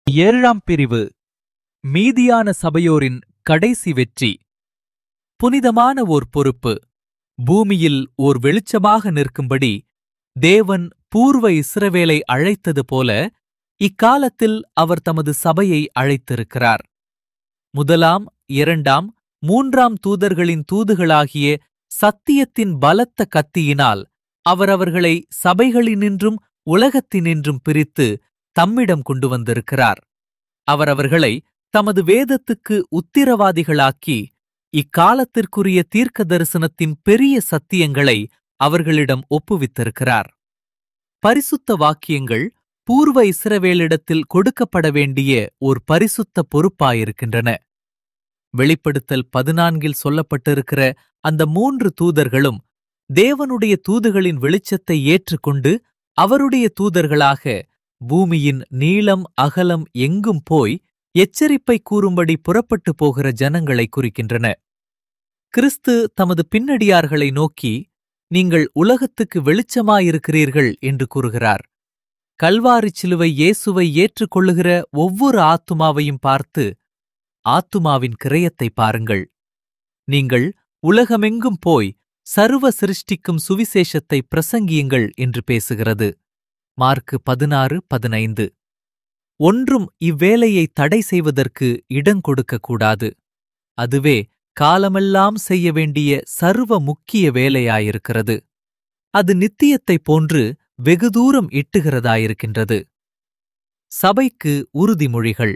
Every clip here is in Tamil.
ஏழாம் பிரிவு மீதியான சபையோரின் கடைசி வெற்றி புனிதமான ஓர் பொறுப்பு பூமியில் ஓர் வெளிச்சமாக நிற்கும்படி தேவன் பூர்வ இஸ்ரவேலை அழைத்தது போல இக்காலத்தில் அவர் தமது சபையை அழைத்திருக்கிறார் முதலாம் இரண்டாம் மூன்றாம் தூதர்களின் தூதுகளாகிய சத்தியத்தின் பலத்த கத்தியினால் அவர் அவர்களை சபைகளினின்றும் உலகத்தினின்றும் பிரித்து தம்மிடம் கொண்டு வந்திருக்கிறார் அவர் அவர்களை தமது வேதத்துக்கு உத்திரவாதிகளாக்கி இக்காலத்திற்குரிய தீர்க்க தரிசனத்தின் பெரிய சத்தியங்களை அவர்களிடம் ஒப்புவித்திருக்கிறார் பரிசுத்த வாக்கியங்கள் பூர்வ இஸ்ரவேலிடத்தில் கொடுக்கப்பட வேண்டிய ஒரு பரிசுத்த பொறுப்பாயிருக்கின்றன வெளிப்படுத்தல் பதினான்கில் சொல்லப்பட்டிருக்கிற அந்த மூன்று தூதர்களும் தேவனுடைய தூதுகளின் வெளிச்சத்தை ஏற்றுக்கொண்டு அவருடைய தூதர்களாக பூமியின் நீளம் அகலம் எங்கும் போய் எச்சரிப்பை கூறும்படி புறப்பட்டு போகிற ஜனங்களை குறிக்கின்றன கிறிஸ்து தமது பின்னடியார்களை நோக்கி நீங்கள் உலகத்துக்கு வெளிச்சமாயிருக்கிறீர்கள் என்று கூறுகிறார் கல்வாரிச் சிலுவை இயேசுவை ஏற்றுக்கொள்ளுகிற ஒவ்வொரு ஆத்துமாவையும் பார்த்து ஆத்துமாவின் கிரயத்தை பாருங்கள் நீங்கள் உலகமெங்கும் போய் சர்வ சிருஷ்டிக்கும் சுவிசேஷத்தை பிரசங்கியுங்கள் என்று பேசுகிறது மார்க்கு பதினாறு பதினைந்து ஒன்றும் இவ்வேலையை தடை செய்வதற்கு இடம் கொடுக்கக்கூடாது அதுவே காலமெல்லாம் செய்ய வேண்டிய சர்வ முக்கிய வேலையாயிருக்கிறது அது நித்தியத்தைப் போன்று வெகு தூரம் இட்டுகிறதாயிருக்கின்றது சபைக்கு உறுதிமொழிகள்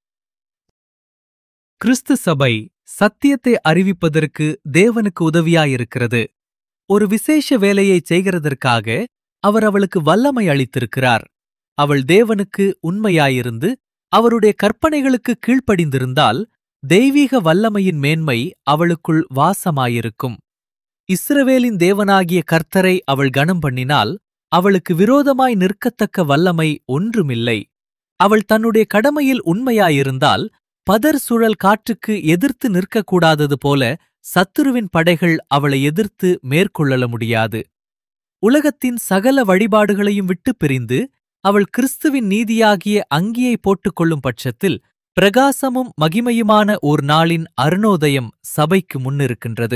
கிறிஸ்து சபை சத்தியத்தை அறிவிப்பதற்கு தேவனுக்கு உதவியாயிருக்கிறது ஒரு விசேஷ வேலையை செய்கிறதற்காக அவர் அவளுக்கு வல்லமை அளித்திருக்கிறார் அவள் தேவனுக்கு உண்மையாயிருந்து அவருடைய கற்பனைகளுக்கு கீழ்ப்படிந்திருந்தால் தெய்வீக வல்லமையின் மேன்மை அவளுக்குள் வாசமாயிருக்கும் இஸ்ரவேலின் தேவனாகிய கர்த்தரை அவள் கனம் பண்ணினால் அவளுக்கு விரோதமாய் நிற்கத்தக்க வல்லமை ஒன்றுமில்லை அவள் தன்னுடைய கடமையில் உண்மையாயிருந்தால் பதர் சுழல் காற்றுக்கு எதிர்த்து நிற்கக்கூடாதது போல சத்துருவின் படைகள் அவளை எதிர்த்து மேற்கொள்ளல முடியாது உலகத்தின் சகல வழிபாடுகளையும் விட்டு பிரிந்து அவள் கிறிஸ்துவின் நீதியாகிய அங்கியை போட்டுக்கொள்ளும் பட்சத்தில் பிரகாசமும் மகிமையுமான ஓர் நாளின் அருணோதயம் சபைக்கு முன்னிருக்கின்றது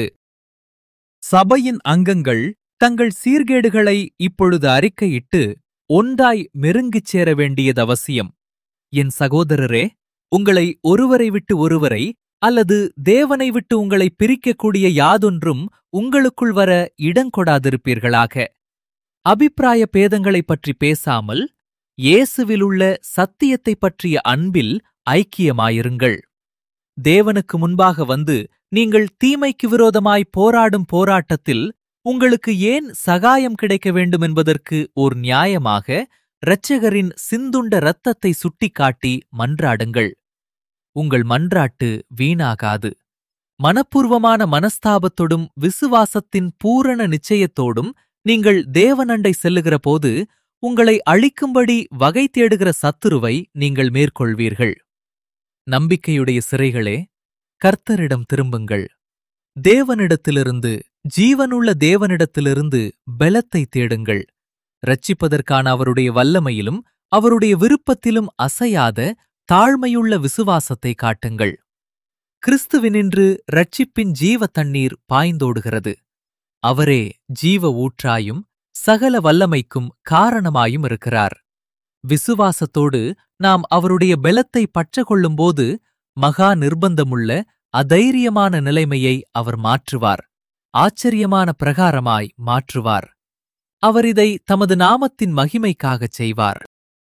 சபையின் அங்கங்கள் தங்கள் சீர்கேடுகளை இப்பொழுது அறிக்கையிட்டு ஒன்றாய் மெருங்கிச் சேர வேண்டியது அவசியம் என் சகோதரரே உங்களை ஒருவரை விட்டு ஒருவரை அல்லது தேவனை விட்டு உங்களை பிரிக்கக்கூடிய யாதொன்றும் உங்களுக்குள் வர இடங்கொடாதிருப்பீர்களாக அபிப்பிராய பேதங்களைப் பற்றி பேசாமல் இயேசுவிலுள்ள சத்தியத்தைப் பற்றிய அன்பில் ஐக்கியமாயிருங்கள் தேவனுக்கு முன்பாக வந்து நீங்கள் தீமைக்கு விரோதமாய் போராடும் போராட்டத்தில் உங்களுக்கு ஏன் சகாயம் கிடைக்க வேண்டும் என்பதற்கு ஓர் நியாயமாக இரட்சகரின் சிந்துண்ட இரத்தத்தை சுட்டிக்காட்டி மன்றாடுங்கள் உங்கள் மன்றாட்டு வீணாகாது மனப்பூர்வமான மனஸ்தாபத்தோடும் விசுவாசத்தின் பூரண நிச்சயத்தோடும் நீங்கள் தேவனண்டை செல்லுகிற போது உங்களை அழிக்கும்படி வகை தேடுகிற சத்துருவை நீங்கள் மேற்கொள்வீர்கள் நம்பிக்கையுடைய சிறைகளே கர்த்தரிடம் திரும்புங்கள் தேவனிடத்திலிருந்து ஜீவனுள்ள தேவனிடத்திலிருந்து பலத்தை தேடுங்கள் ரட்சிப்பதற்கான அவருடைய வல்லமையிலும் அவருடைய விருப்பத்திலும் அசையாத தாழ்மையுள்ள விசுவாசத்தை காட்டுங்கள் கிறிஸ்துவினின்று ரட்சிப்பின் ஜீவ தண்ணீர் பாய்ந்தோடுகிறது அவரே ஜீவ ஊற்றாயும் சகல வல்லமைக்கும் காரணமாயும் இருக்கிறார் விசுவாசத்தோடு நாம் அவருடைய பலத்தை பற்றகொள்ளும்போது மகா நிர்பந்தமுள்ள அதைரியமான நிலைமையை அவர் மாற்றுவார் ஆச்சரியமான பிரகாரமாய் மாற்றுவார் அவர் இதை தமது நாமத்தின் மகிமைக்காகச் செய்வார்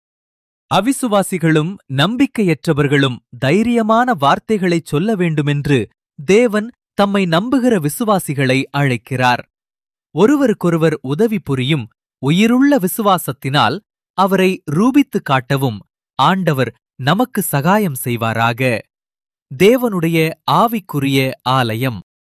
அவிசுவாசிகளும் நம்பிக்கையற்றவர்களும் தைரியமான வார்த்தைகளைச் சொல்ல வேண்டுமென்று தேவன் தம்மை நம்புகிற விசுவாசிகளை அழைக்கிறார் ஒருவருக்கொருவர் உதவி புரியும் உயிருள்ள விசுவாசத்தினால் அவரை ரூபித்துக் காட்டவும் ஆண்டவர் நமக்கு சகாயம் செய்வாராக தேவனுடைய ஆவிக்குரிய ஆலயம்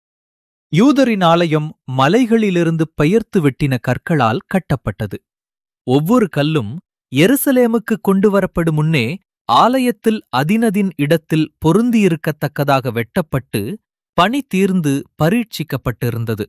யூதரின் ஆலயம் மலைகளிலிருந்து பெயர்த்து வெட்டின கற்களால் கட்டப்பட்டது ஒவ்வொரு கல்லும் எருசலேமுக்கு கொண்டு வரப்படும் முன்னே ஆலயத்தில் அதினதின் இடத்தில் பொருந்தியிருக்கத்தக்கதாக வெட்டப்பட்டு பணி தீர்ந்து பரீட்சிக்கப்பட்டிருந்தது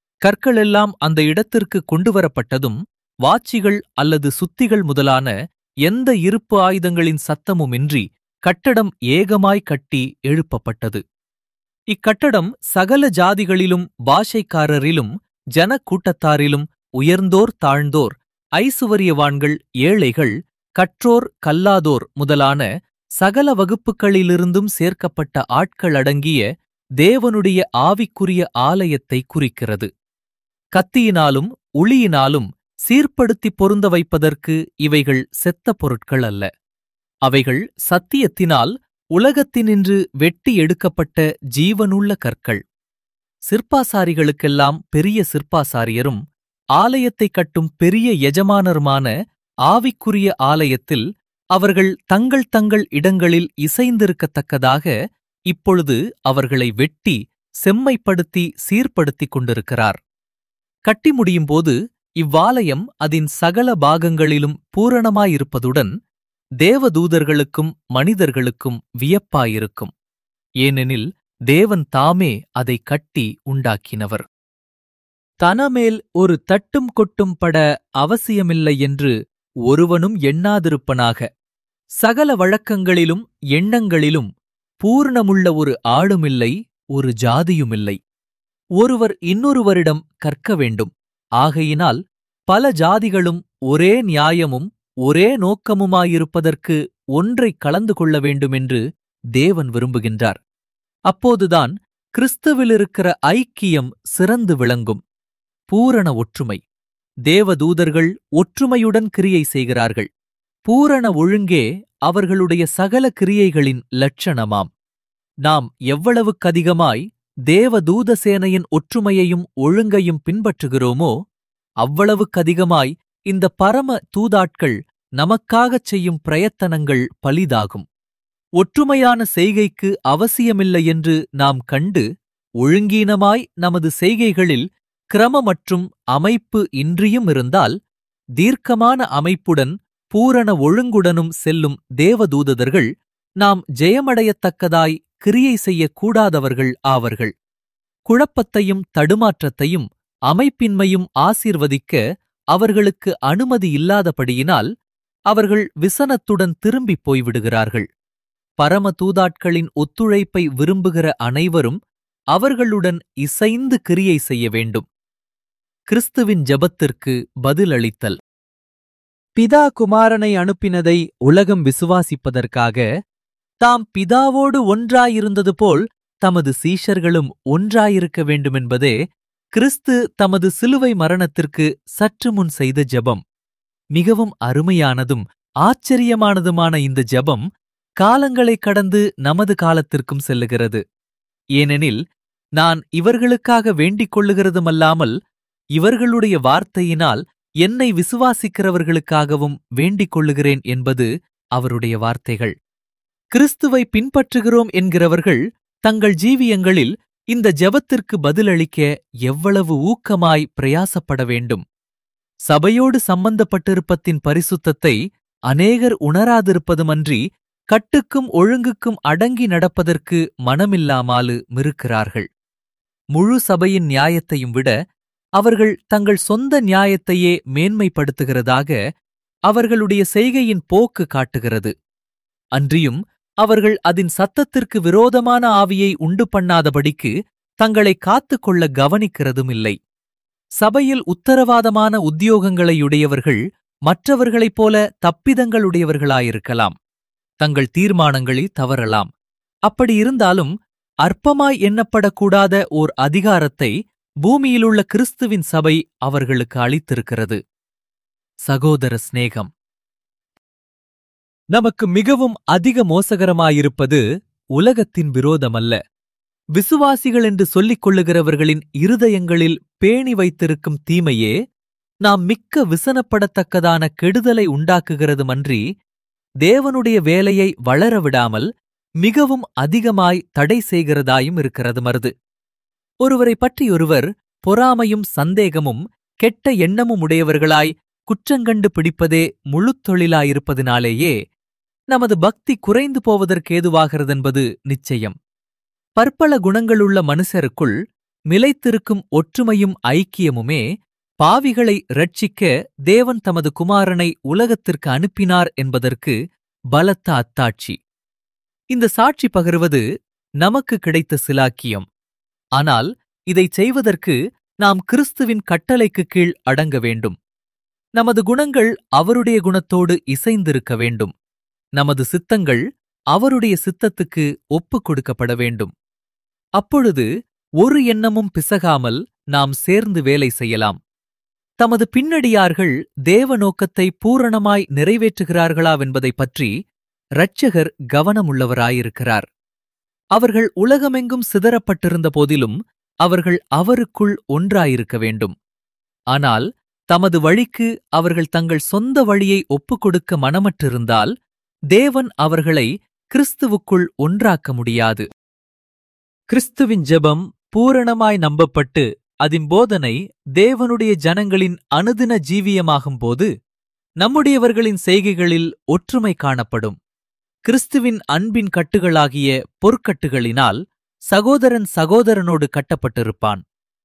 கற்களெல்லாம் அந்த இடத்திற்கு கொண்டுவரப்பட்டதும் வாச்சிகள் அல்லது சுத்திகள் முதலான எந்த இருப்பு ஆயுதங்களின் சத்தமுமின்றி கட்டடம் ஏகமாய் கட்டி எழுப்பப்பட்டது இக்கட்டடம் சகல ஜாதிகளிலும் பாஷைக்காரரிலும் ஜனக்கூட்டத்தாரிலும் உயர்ந்தோர் தாழ்ந்தோர் ஐசுவரியவான்கள் ஏழைகள் கற்றோர் கல்லாதோர் முதலான சகல வகுப்புகளிலிருந்தும் சேர்க்கப்பட்ட ஆட்கள் அடங்கிய தேவனுடைய ஆவிக்குரிய ஆலயத்தை குறிக்கிறது கத்தியினாலும் உளியினாலும் சீர்படுத்தி பொருந்த வைப்பதற்கு இவைகள் செத்த பொருட்கள் அல்ல அவைகள் சத்தியத்தினால் உலகத்தினின்று வெட்டி எடுக்கப்பட்ட ஜீவனுள்ள கற்கள் சிற்பாசாரிகளுக்கெல்லாம் பெரிய சிற்பாசாரியரும் ஆலயத்தைக் கட்டும் பெரிய எஜமானருமான ஆவிக்குரிய ஆலயத்தில் அவர்கள் தங்கள் தங்கள் இடங்களில் இசைந்திருக்கத்தக்கதாக இப்பொழுது அவர்களை வெட்டி செம்மைப்படுத்தி சீர்படுத்திக் கொண்டிருக்கிறார் கட்டி முடியும்போது இவ்வாலயம் அதன் சகல பாகங்களிலும் பூரணமாயிருப்பதுடன் தேவதூதர்களுக்கும் மனிதர்களுக்கும் வியப்பாயிருக்கும் ஏனெனில் தேவன் தாமே அதை கட்டி உண்டாக்கினவர் தனமேல் ஒரு தட்டும் கொட்டும் பட அவசியமில்லை என்று ஒருவனும் எண்ணாதிருப்பனாக சகல வழக்கங்களிலும் எண்ணங்களிலும் பூர்ணமுள்ள ஒரு ஆளுமில்லை ஒரு ஜாதியுமில்லை ஒருவர் இன்னொருவரிடம் கற்க வேண்டும் ஆகையினால் பல ஜாதிகளும் ஒரே நியாயமும் ஒரே நோக்கமுமாயிருப்பதற்கு ஒன்றை கலந்து கொள்ள வேண்டுமென்று தேவன் விரும்புகின்றார் அப்போதுதான் கிறிஸ்துவிலிருக்கிற ஐக்கியம் சிறந்து விளங்கும் பூரண ஒற்றுமை தேவதூதர்கள் ஒற்றுமையுடன் கிரியை செய்கிறார்கள் பூரண ஒழுங்கே அவர்களுடைய சகல கிரியைகளின் லட்சணமாம் நாம் எவ்வளவுக்கதிகமாய் தேவதூத சேனையின் ஒற்றுமையையும் ஒழுங்கையும் பின்பற்றுகிறோமோ அவ்வளவுக்கதிகமாய் இந்த பரம தூதாட்கள் நமக்காகச் செய்யும் பிரயத்தனங்கள் பலிதாகும் ஒற்றுமையான செய்கைக்கு அவசியமில்லை என்று நாம் கண்டு ஒழுங்கீனமாய் நமது செய்கைகளில் கிரம மற்றும் அமைப்பு இன்றியும் இருந்தால் தீர்க்கமான அமைப்புடன் பூரண ஒழுங்குடனும் செல்லும் தேவதூதர்கள் நாம் ஜெயமடையத்தக்கதாய் கிரியை செய்யக்கூடாதவர்கள் ஆவர்கள் குழப்பத்தையும் தடுமாற்றத்தையும் அமைப்பின்மையும் ஆசீர்வதிக்க அவர்களுக்கு அனுமதி இல்லாதபடியினால் அவர்கள் விசனத்துடன் திரும்பிப் போய்விடுகிறார்கள் பரம தூதாட்களின் ஒத்துழைப்பை விரும்புகிற அனைவரும் அவர்களுடன் இசைந்து கிரியை செய்ய வேண்டும் கிறிஸ்துவின் ஜெபத்திற்கு பதிலளித்தல் பிதா குமாரனை அனுப்பினதை உலகம் விசுவாசிப்பதற்காக தாம் பிதாவோடு ஒன்றாயிருந்தது போல் தமது சீஷர்களும் ஒன்றாயிருக்க வேண்டுமென்பதே கிறிஸ்து தமது சிலுவை மரணத்திற்கு சற்று முன் செய்த ஜெபம் மிகவும் அருமையானதும் ஆச்சரியமானதுமான இந்த ஜெபம் காலங்களைக் கடந்து நமது காலத்திற்கும் செல்லுகிறது ஏனெனில் நான் இவர்களுக்காக வேண்டிக் கொள்ளுகிறதுமல்லாமல் இவர்களுடைய வார்த்தையினால் என்னை விசுவாசிக்கிறவர்களுக்காகவும் வேண்டிக் கொள்ளுகிறேன் என்பது அவருடைய வார்த்தைகள் கிறிஸ்துவை பின்பற்றுகிறோம் என்கிறவர்கள் தங்கள் ஜீவியங்களில் இந்த ஜெபத்திற்கு பதிலளிக்க எவ்வளவு ஊக்கமாய் பிரயாசப்பட வேண்டும் சபையோடு சம்பந்தப்பட்டிருப்பத்தின் பரிசுத்தத்தை அநேகர் உணராதிருப்பதுமன்றி கட்டுக்கும் ஒழுங்குக்கும் அடங்கி நடப்பதற்கு மனமில்லாமாலு மிருக்கிறார்கள் முழு சபையின் நியாயத்தையும் விட அவர்கள் தங்கள் சொந்த நியாயத்தையே மேன்மைப்படுத்துகிறதாக அவர்களுடைய செய்கையின் போக்கு காட்டுகிறது அன்றியும் அவர்கள் அதன் சத்தத்திற்கு விரோதமான ஆவியை உண்டு பண்ணாதபடிக்கு தங்களை காத்துக்கொள்ள கவனிக்கிறதும் இல்லை சபையில் உத்தரவாதமான உத்தியோகங்களையுடையவர்கள் மற்றவர்களைப் போல தப்பிதங்களுடையவர்களாயிருக்கலாம் தங்கள் தீர்மானங்களில் தவறலாம் அப்படியிருந்தாலும் அற்பமாய் எண்ணப்படக்கூடாத ஓர் அதிகாரத்தை பூமியிலுள்ள கிறிஸ்துவின் சபை அவர்களுக்கு அளித்திருக்கிறது சகோதர சிநேகம் நமக்கு மிகவும் அதிக மோசகரமாயிருப்பது உலகத்தின் விரோதமல்ல விசுவாசிகள் என்று சொல்லிக் கொள்ளுகிறவர்களின் இருதயங்களில் பேணி வைத்திருக்கும் தீமையே நாம் மிக்க விசனப்படத்தக்கதான கெடுதலை உண்டாக்குகிறதுமன்றி தேவனுடைய வேலையை வளரவிடாமல் மிகவும் அதிகமாய் தடை செய்கிறதாயும் இருக்கிறது மருது ஒருவரை பற்றியொருவர் பொறாமையும் சந்தேகமும் கெட்ட எண்ணமும் உடையவர்களாய் குற்றங்கண்டு பிடிப்பதே முழுத் தொழிலாயிருப்பதினாலேயே நமது பக்தி குறைந்து போவதற்கேதுவாகிறதென்பது நிச்சயம் பற்பல குணங்களுள்ள மனுஷருக்குள் நிலைத்திருக்கும் ஒற்றுமையும் ஐக்கியமுமே பாவிகளை ரட்சிக்க தேவன் தமது குமாரனை உலகத்திற்கு அனுப்பினார் என்பதற்கு பலத்த அத்தாட்சி இந்த சாட்சி பகருவது நமக்கு கிடைத்த சிலாக்கியம் ஆனால் இதைச் செய்வதற்கு நாம் கிறிஸ்துவின் கட்டளைக்கு கீழ் அடங்க வேண்டும் நமது குணங்கள் அவருடைய குணத்தோடு இசைந்திருக்க வேண்டும் நமது சித்தங்கள் அவருடைய சித்தத்துக்கு ஒப்புக் கொடுக்கப்பட வேண்டும் அப்பொழுது ஒரு எண்ணமும் பிசகாமல் நாம் சேர்ந்து வேலை செய்யலாம் தமது பின்னடியார்கள் தேவ நோக்கத்தை பூரணமாய் நிறைவேற்றுகிறார்களாவென்பதைப் பற்றி இரட்சகர் கவனமுள்ளவராயிருக்கிறார் அவர்கள் உலகமெங்கும் சிதறப்பட்டிருந்த போதிலும் அவர்கள் அவருக்குள் ஒன்றாயிருக்க வேண்டும் ஆனால் தமது வழிக்கு அவர்கள் தங்கள் சொந்த வழியை ஒப்புக்கொடுக்க மனமற்றிருந்தால் தேவன் அவர்களை கிறிஸ்துவுக்குள் ஒன்றாக்க முடியாது கிறிஸ்துவின் ஜெபம் பூரணமாய் நம்பப்பட்டு அதன் போதனை தேவனுடைய ஜனங்களின் அனுதின ஜீவியமாகும்போது நம்முடையவர்களின் செய்கைகளில் ஒற்றுமை காணப்படும் கிறிஸ்துவின் அன்பின் கட்டுகளாகிய பொற்கட்டுகளினால் சகோதரன் சகோதரனோடு கட்டப்பட்டிருப்பான்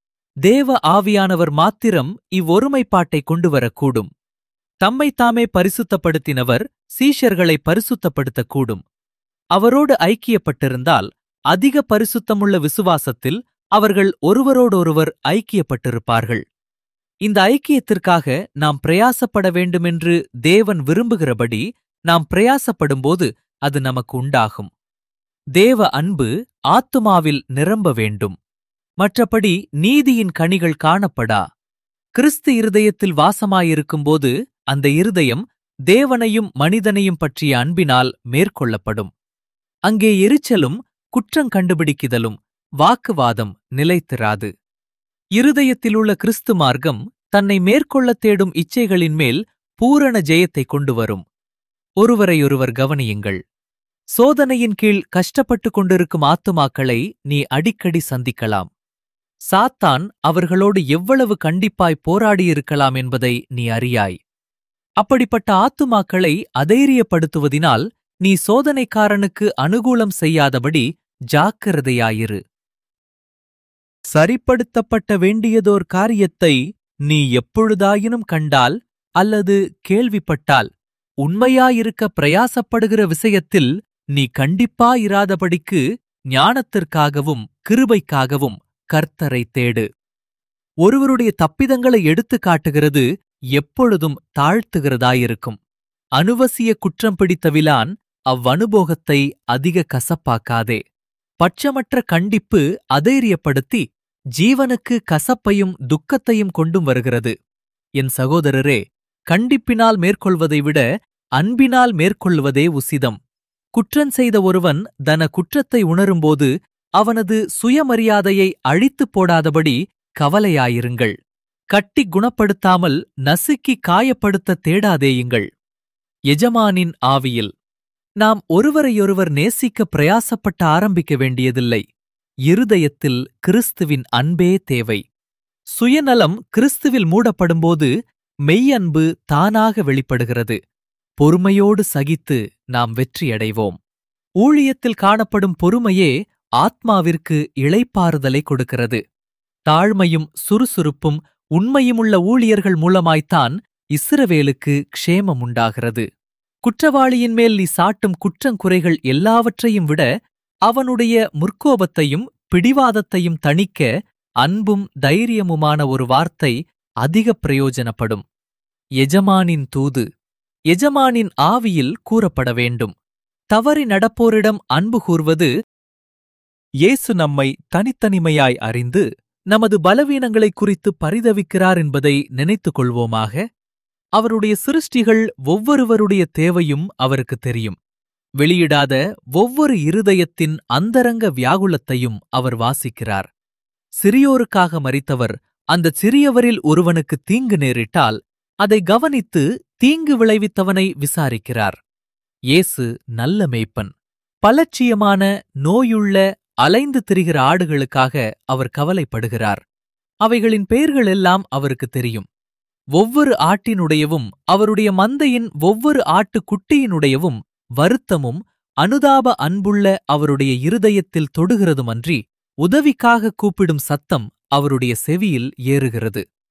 தேவ ஆவியானவர் மாத்திரம் இவ்வொருமைப்பாட்டை கொண்டுவரக்கூடும் தம்மைத்தாமே பரிசுத்தப்படுத்தினவர் சீஷர்களை பரிசுத்தப்படுத்தக்கூடும் அவரோடு ஐக்கியப்பட்டிருந்தால் அதிக பரிசுத்தமுள்ள விசுவாசத்தில் அவர்கள் ஒருவரோடொருவர் ஐக்கியப்பட்டிருப்பார்கள் இந்த ஐக்கியத்திற்காக நாம் பிரயாசப்பட வேண்டுமென்று தேவன் விரும்புகிறபடி நாம் பிரயாசப்படும்போது அது நமக்கு உண்டாகும் தேவ அன்பு ஆத்துமாவில் நிரம்ப வேண்டும் மற்றபடி நீதியின் கனிகள் காணப்படா கிறிஸ்து இருதயத்தில் வாசமாயிருக்கும்போது அந்த இருதயம் தேவனையும் மனிதனையும் பற்றிய அன்பினால் மேற்கொள்ளப்படும் அங்கே எரிச்சலும் குற்றங் கண்டுபிடிக்குதலும் வாக்குவாதம் நிலைத்திராது இருதயத்திலுள்ள கிறிஸ்து மார்க்கம் தன்னை மேற்கொள்ளத் தேடும் இச்சைகளின் மேல் பூரண ஜெயத்தை கொண்டு வரும் ஒருவரையொருவர் கவனியுங்கள் சோதனையின் கீழ் கஷ்டப்பட்டுக் கொண்டிருக்கும் ஆத்துமாக்களை நீ அடிக்கடி சந்திக்கலாம் சாத்தான் அவர்களோடு எவ்வளவு கண்டிப்பாய் போராடியிருக்கலாம் என்பதை நீ அறியாய் அப்படிப்பட்ட ஆத்துமாக்களை அதைரியப்படுத்துவதினால் நீ சோதனைக்காரனுக்கு அனுகூலம் செய்யாதபடி ஜாக்கிரதையாயிரு சரிப்படுத்தப்பட்ட வேண்டியதோர் காரியத்தை நீ எப்பொழுதாயினும் கண்டால் அல்லது கேள்விப்பட்டால் உண்மையாயிருக்க பிரயாசப்படுகிற விஷயத்தில் நீ கண்டிப்பாயிராதபடிக்கு ஞானத்திற்காகவும் கிருபைக்காகவும் கர்த்தரை தேடு ஒருவருடைய தப்பிதங்களை எடுத்துக் காட்டுகிறது எப்பொழுதும் தாழ்த்துகிறதாயிருக்கும் அனுவசிய குற்றம் பிடித்த விலான் அவ்வனுபோகத்தை அதிக கசப்பாக்காதே பட்சமற்ற கண்டிப்பு அதைரியப்படுத்தி ஜீவனுக்கு கசப்பையும் துக்கத்தையும் கொண்டும் வருகிறது என் சகோதரரே கண்டிப்பினால் மேற்கொள்வதை விட அன்பினால் மேற்கொள்வதே உசிதம் குற்றஞ் செய்த ஒருவன் தன குற்றத்தை உணரும்போது அவனது சுயமரியாதையை அழித்துப் போடாதபடி கவலையாயிருங்கள் கட்டி குணப்படுத்தாமல் நசுக்கி காயப்படுத்த தேடாதேயுங்கள் எஜமானின் ஆவியில் நாம் ஒருவரையொருவர் நேசிக்க பிரயாசப்பட்ட ஆரம்பிக்க வேண்டியதில்லை இருதயத்தில் கிறிஸ்துவின் அன்பே தேவை சுயநலம் கிறிஸ்துவில் மூடப்படும்போது மெய்யன்பு தானாக வெளிப்படுகிறது பொறுமையோடு சகித்து நாம் வெற்றியடைவோம் ஊழியத்தில் காணப்படும் பொறுமையே ஆத்மாவிற்கு இளைப்பாறுதலை கொடுக்கிறது தாழ்மையும் சுறுசுறுப்பும் உண்மையுமுள்ள ஊழியர்கள் மூலமாய்த்தான் இஸ்ரவேலுக்கு க்ஷேமம் உண்டாகிறது குற்றவாளியின் மேல் நீ சாட்டும் குற்றங்குறைகள் எல்லாவற்றையும் விட அவனுடைய முற்கோபத்தையும் பிடிவாதத்தையும் தணிக்க அன்பும் தைரியமுமான ஒரு வார்த்தை அதிக பிரயோஜனப்படும் எஜமானின் தூது எஜமானின் ஆவியில் கூறப்பட வேண்டும் தவறி நடப்போரிடம் அன்பு கூர்வது இயேசு நம்மை தனித்தனிமையாய் அறிந்து நமது பலவீனங்களைக் குறித்து பரிதவிக்கிறார் என்பதை நினைத்துக் கொள்வோமாக அவருடைய சிருஷ்டிகள் ஒவ்வொருவருடைய தேவையும் அவருக்கு தெரியும் வெளியிடாத ஒவ்வொரு இருதயத்தின் அந்தரங்க வியாகுலத்தையும் அவர் வாசிக்கிறார் சிறியோருக்காக மறித்தவர் அந்த சிறியவரில் ஒருவனுக்கு தீங்கு நேரிட்டால் அதை கவனித்து தீங்கு விளைவித்தவனை விசாரிக்கிறார் இயேசு நல்ல மேய்ப்பன் பலட்சியமான நோயுள்ள அலைந்து திரிகிற ஆடுகளுக்காக அவர் கவலைப்படுகிறார் அவைகளின் பெயர்கள் எல்லாம் அவருக்கு தெரியும் ஒவ்வொரு ஆட்டினுடையவும் அவருடைய மந்தையின் ஒவ்வொரு ஆட்டுக்குட்டியினுடையவும் வருத்தமும் அனுதாப அன்புள்ள அவருடைய இருதயத்தில் தொடுகிறதுமன்றி உதவிக்காக கூப்பிடும் சத்தம் அவருடைய செவியில் ஏறுகிறது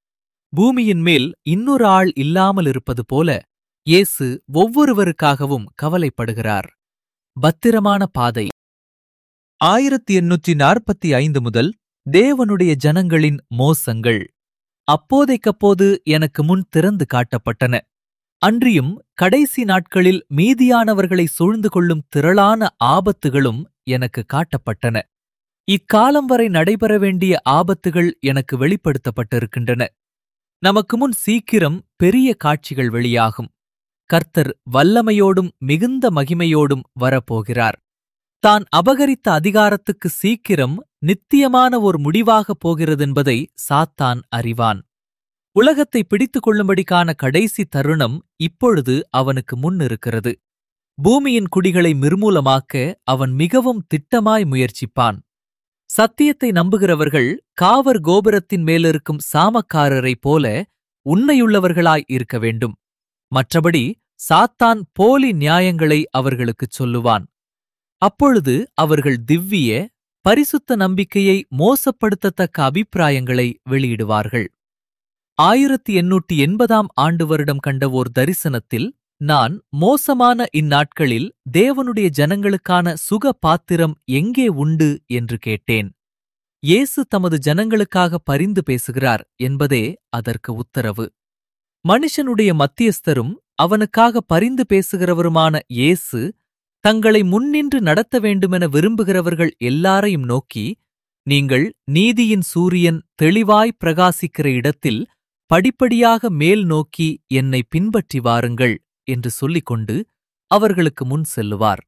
பூமியின் மேல் இன்னொரு ஆள் இல்லாமல் இருப்பது போல இயேசு ஒவ்வொருவருக்காகவும் கவலைப்படுகிறார் பத்திரமான பாதை ஆயிரத்தி எண்ணூற்றி நாற்பத்தி ஐந்து முதல் தேவனுடைய ஜனங்களின் மோசங்கள் அப்போதைக்கப்போது எனக்கு முன் திறந்து காட்டப்பட்டன அன்றியும் கடைசி நாட்களில் மீதியானவர்களை சூழ்ந்து கொள்ளும் திரளான ஆபத்துகளும் எனக்கு காட்டப்பட்டன இக்காலம் வரை நடைபெற வேண்டிய ஆபத்துகள் எனக்கு வெளிப்படுத்தப்பட்டிருக்கின்றன நமக்கு முன் சீக்கிரம் பெரிய காட்சிகள் வெளியாகும் கர்த்தர் வல்லமையோடும் மிகுந்த மகிமையோடும் வரப்போகிறார் தான் அபகரித்த அதிகாரத்துக்கு சீக்கிரம் நித்தியமான ஒரு முடிவாகப் போகிறதென்பதை சாத்தான் அறிவான் உலகத்தை பிடித்துக் கொள்ளும்படிக்கான கடைசி தருணம் இப்பொழுது அவனுக்கு முன் இருக்கிறது பூமியின் குடிகளை நிர்மூலமாக்க அவன் மிகவும் திட்டமாய் முயற்சிப்பான் சத்தியத்தை நம்புகிறவர்கள் காவர் கோபுரத்தின் மேலிருக்கும் சாமக்காரரைப் போல உண்மையுள்ளவர்களாய் இருக்க வேண்டும் மற்றபடி சாத்தான் போலி நியாயங்களை அவர்களுக்குச் சொல்லுவான் அப்பொழுது அவர்கள் திவ்விய பரிசுத்த நம்பிக்கையை மோசப்படுத்தத்தக்க அபிப்பிராயங்களை வெளியிடுவார்கள் ஆயிரத்தி எண்ணூற்றி எண்பதாம் ஆண்டு வருடம் கண்ட ஓர் தரிசனத்தில் நான் மோசமான இந்நாட்களில் தேவனுடைய ஜனங்களுக்கான சுக பாத்திரம் எங்கே உண்டு என்று கேட்டேன் இயேசு தமது ஜனங்களுக்காக பரிந்து பேசுகிறார் என்பதே அதற்கு உத்தரவு மனுஷனுடைய மத்தியஸ்தரும் அவனுக்காக பரிந்து பேசுகிறவருமான இயேசு தங்களை முன்னின்று நடத்த வேண்டுமென விரும்புகிறவர்கள் எல்லாரையும் நோக்கி நீங்கள் நீதியின் சூரியன் தெளிவாய் பிரகாசிக்கிற இடத்தில் படிப்படியாக மேல் நோக்கி என்னை பின்பற்றி வாருங்கள் என்று சொல்லிக்கொண்டு அவர்களுக்கு முன் செல்லுவார்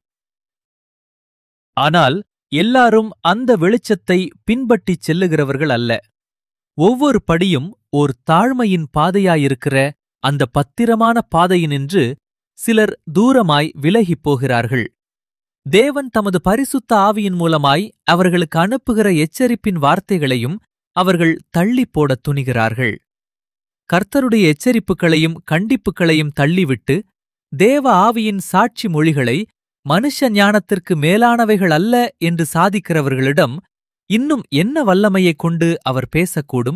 ஆனால் எல்லாரும் அந்த வெளிச்சத்தை பின்பற்றிச் செல்லுகிறவர்கள் அல்ல ஒவ்வொரு படியும் ஓர் தாழ்மையின் பாதையாயிருக்கிற அந்த பத்திரமான பாதையினின்று சிலர் தூரமாய் விலகிப் போகிறார்கள் தேவன் தமது பரிசுத்த ஆவியின் மூலமாய் அவர்களுக்கு அனுப்புகிற எச்சரிப்பின் வார்த்தைகளையும் அவர்கள் தள்ளிப் போடத் துணிகிறார்கள் கர்த்தருடைய எச்சரிப்புகளையும் கண்டிப்புகளையும் தள்ளிவிட்டு தேவ ஆவியின் சாட்சி மொழிகளை மனுஷ ஞானத்திற்கு மேலானவைகள் அல்ல என்று சாதிக்கிறவர்களிடம் இன்னும் என்ன வல்லமையைக் கொண்டு அவர் பேசக்கூடும்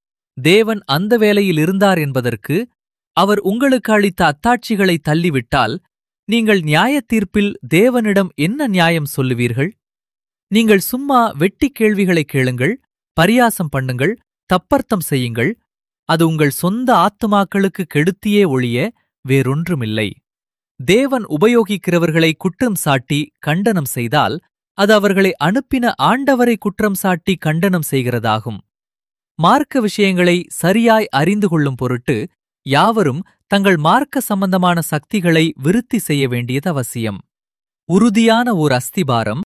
தேவன் அந்த வேலையில் இருந்தார் என்பதற்கு அவர் உங்களுக்கு அளித்த அத்தாட்சிகளை தள்ளிவிட்டால் நீங்கள் நியாயத் தீர்ப்பில் தேவனிடம் என்ன நியாயம் சொல்லுவீர்கள் நீங்கள் சும்மா வெட்டிக் கேள்விகளை கேளுங்கள் பரியாசம் பண்ணுங்கள் தப்பர்த்தம் செய்யுங்கள் அது உங்கள் சொந்த ஆத்துமாக்களுக்கு கெடுத்தியே ஒழிய வேறொன்றுமில்லை தேவன் உபயோகிக்கிறவர்களை குற்றம் சாட்டி கண்டனம் செய்தால் அது அவர்களை அனுப்பின ஆண்டவரை குற்றம் சாட்டி கண்டனம் செய்கிறதாகும் மார்க்க விஷயங்களை சரியாய் அறிந்து கொள்ளும் பொருட்டு யாவரும் தங்கள் மார்க்க சம்பந்தமான சக்திகளை விருத்தி செய்ய வேண்டியது அவசியம் உறுதியான ஓர் அஸ்திபாரம்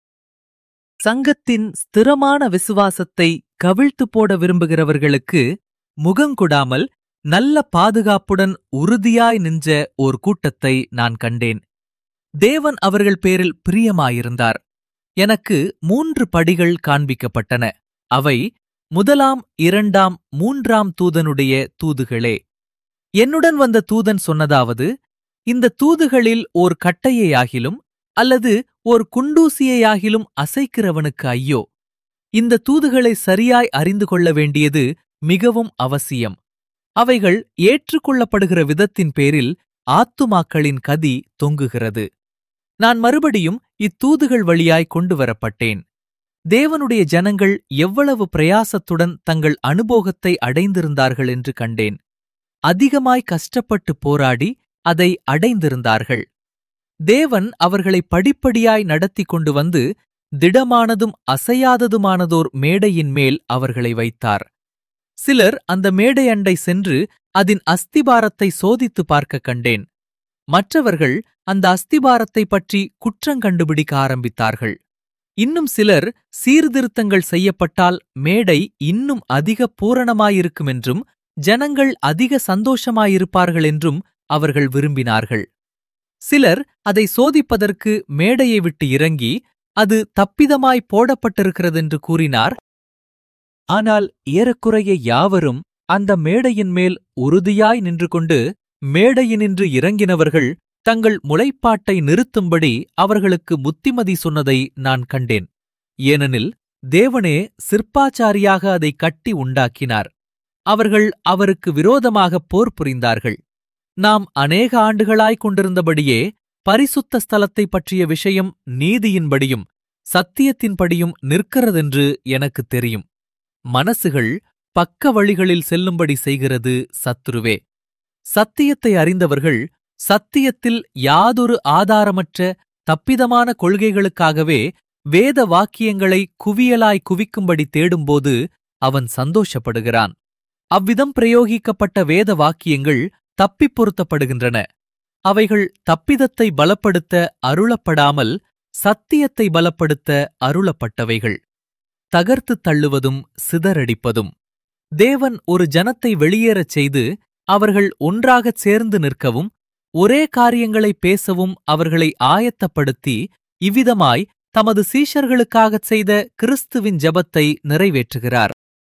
சங்கத்தின் ஸ்திரமான விசுவாசத்தை கவிழ்த்து போட விரும்புகிறவர்களுக்கு முகங்கொடாமல் நல்ல பாதுகாப்புடன் உறுதியாய் நின்ற ஓர் கூட்டத்தை நான் கண்டேன் தேவன் அவர்கள் பேரில் பிரியமாயிருந்தார் எனக்கு மூன்று படிகள் காண்பிக்கப்பட்டன அவை முதலாம் இரண்டாம் மூன்றாம் தூதனுடைய தூதுகளே என்னுடன் வந்த தூதன் சொன்னதாவது இந்த தூதுகளில் ஓர் கட்டையையாகிலும் அல்லது ஓர் குண்டூசியையாகிலும் அசைக்கிறவனுக்கு ஐயோ இந்த தூதுகளை சரியாய் அறிந்து கொள்ள வேண்டியது மிகவும் அவசியம் அவைகள் ஏற்றுக்கொள்ளப்படுகிற விதத்தின் பேரில் ஆத்துமாக்களின் கதி தொங்குகிறது நான் மறுபடியும் இத்தூதுகள் வழியாய் கொண்டு வரப்பட்டேன் தேவனுடைய ஜனங்கள் எவ்வளவு பிரயாசத்துடன் தங்கள் அனுபோகத்தை அடைந்திருந்தார்கள் என்று கண்டேன் அதிகமாய் கஷ்டப்பட்டு போராடி அதை அடைந்திருந்தார்கள் தேவன் அவர்களை படிப்படியாய் நடத்தி கொண்டு வந்து திடமானதும் அசையாததுமானதோர் மேடையின் மேல் அவர்களை வைத்தார் சிலர் அந்த மேடை அண்டை சென்று அதன் அஸ்திபாரத்தை சோதித்து பார்க்க கண்டேன் மற்றவர்கள் அந்த அஸ்திபாரத்தை பற்றி குற்றங் கண்டுபிடிக்க ஆரம்பித்தார்கள் இன்னும் சிலர் சீர்திருத்தங்கள் செய்யப்பட்டால் மேடை இன்னும் அதிக பூரணமாயிருக்கும் என்றும் ஜனங்கள் அதிக சந்தோஷமாயிருப்பார்கள் என்றும் அவர்கள் விரும்பினார்கள் சிலர் அதை சோதிப்பதற்கு மேடையை விட்டு இறங்கி அது தப்பிதமாய் போடப்பட்டிருக்கிறதென்று கூறினார் ஆனால் ஏறக்குறைய யாவரும் அந்த மேடையின் மேல் உறுதியாய் நின்று கொண்டு மேடையினின்று இறங்கினவர்கள் தங்கள் முளைப்பாட்டை நிறுத்தும்படி அவர்களுக்கு புத்திமதி சொன்னதை நான் கண்டேன் ஏனெனில் தேவனே சிற்பாச்சாரியாக அதை கட்டி உண்டாக்கினார் அவர்கள் அவருக்கு விரோதமாக போர் புரிந்தார்கள் நாம் அநேக ஆண்டுகளாய் கொண்டிருந்தபடியே பரிசுத்த ஸ்தலத்தை பற்றிய விஷயம் நீதியின்படியும் சத்தியத்தின்படியும் நிற்கிறதென்று எனக்கு தெரியும் மனசுகள் பக்க வழிகளில் செல்லும்படி செய்கிறது சத்துருவே சத்தியத்தை அறிந்தவர்கள் சத்தியத்தில் யாதொரு ஆதாரமற்ற தப்பிதமான கொள்கைகளுக்காகவே வேத வாக்கியங்களை குவியலாய் குவிக்கும்படி தேடும்போது அவன் சந்தோஷப்படுகிறான் அவ்விதம் பிரயோகிக்கப்பட்ட வேத வாக்கியங்கள் தப்பிப் பொருத்தப்படுகின்றன அவைகள் தப்பிதத்தை பலப்படுத்த அருளப்படாமல் சத்தியத்தை பலப்படுத்த அருளப்பட்டவைகள் தகர்த்து தள்ளுவதும் சிதறடிப்பதும் தேவன் ஒரு ஜனத்தை வெளியேறச் செய்து அவர்கள் ஒன்றாகச் சேர்ந்து நிற்கவும் ஒரே காரியங்களை பேசவும் அவர்களை ஆயத்தப்படுத்தி இவ்விதமாய் தமது சீஷர்களுக்காகச் செய்த கிறிஸ்துவின் ஜெபத்தை நிறைவேற்றுகிறார்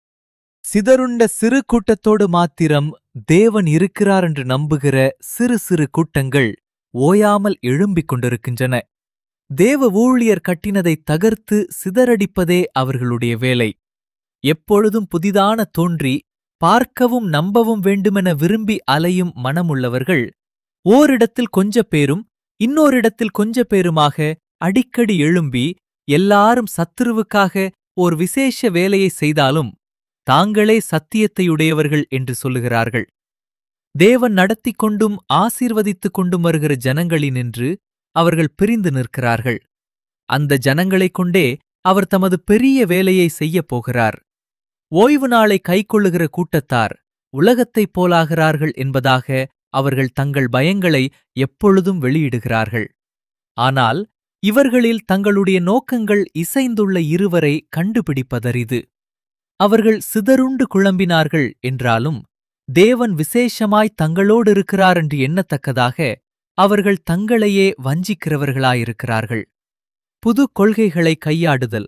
சிதறுண்ட சிறு கூட்டத்தோடு மாத்திரம் தேவன் இருக்கிறார் என்று நம்புகிற சிறு சிறு கூட்டங்கள் ஓயாமல் எழும்பிக் கொண்டிருக்கின்றன தேவ ஊழியர் கட்டினதை தகர்த்து சிதறடிப்பதே அவர்களுடைய வேலை எப்பொழுதும் புதிதான தோன்றி பார்க்கவும் நம்பவும் வேண்டுமென விரும்பி அலையும் மனமுள்ளவர்கள் ஓரிடத்தில் கொஞ்ச பேரும் இன்னோரிடத்தில் கொஞ்ச பேருமாக அடிக்கடி எழும்பி எல்லாரும் சத்துருவுக்காக ஓர் விசேஷ வேலையை செய்தாலும் தாங்களே சத்தியத்தையுடையவர்கள் என்று சொல்லுகிறார்கள் தேவன் நடத்திக் கொண்டும் ஆசீர்வதித்துக் கொண்டும் வருகிற ஜனங்களினின்று அவர்கள் பிரிந்து நிற்கிறார்கள் அந்த ஜனங்களைக் கொண்டே அவர் தமது பெரிய வேலையை செய்யப் போகிறார் ஓய்வு நாளை கைக்கொள்ளுகிற கூட்டத்தார் உலகத்தைப் போலாகிறார்கள் என்பதாக அவர்கள் தங்கள் பயங்களை எப்பொழுதும் வெளியிடுகிறார்கள் ஆனால் இவர்களில் தங்களுடைய நோக்கங்கள் இசைந்துள்ள இருவரை கண்டுபிடிப்பதரிது அவர்கள் சிதறுண்டு குழம்பினார்கள் என்றாலும் தேவன் விசேஷமாய் தங்களோடு இருக்கிறார் என்று எண்ணத்தக்கதாக அவர்கள் தங்களையே வஞ்சிக்கிறவர்களாயிருக்கிறார்கள் புது கொள்கைகளை கையாடுதல்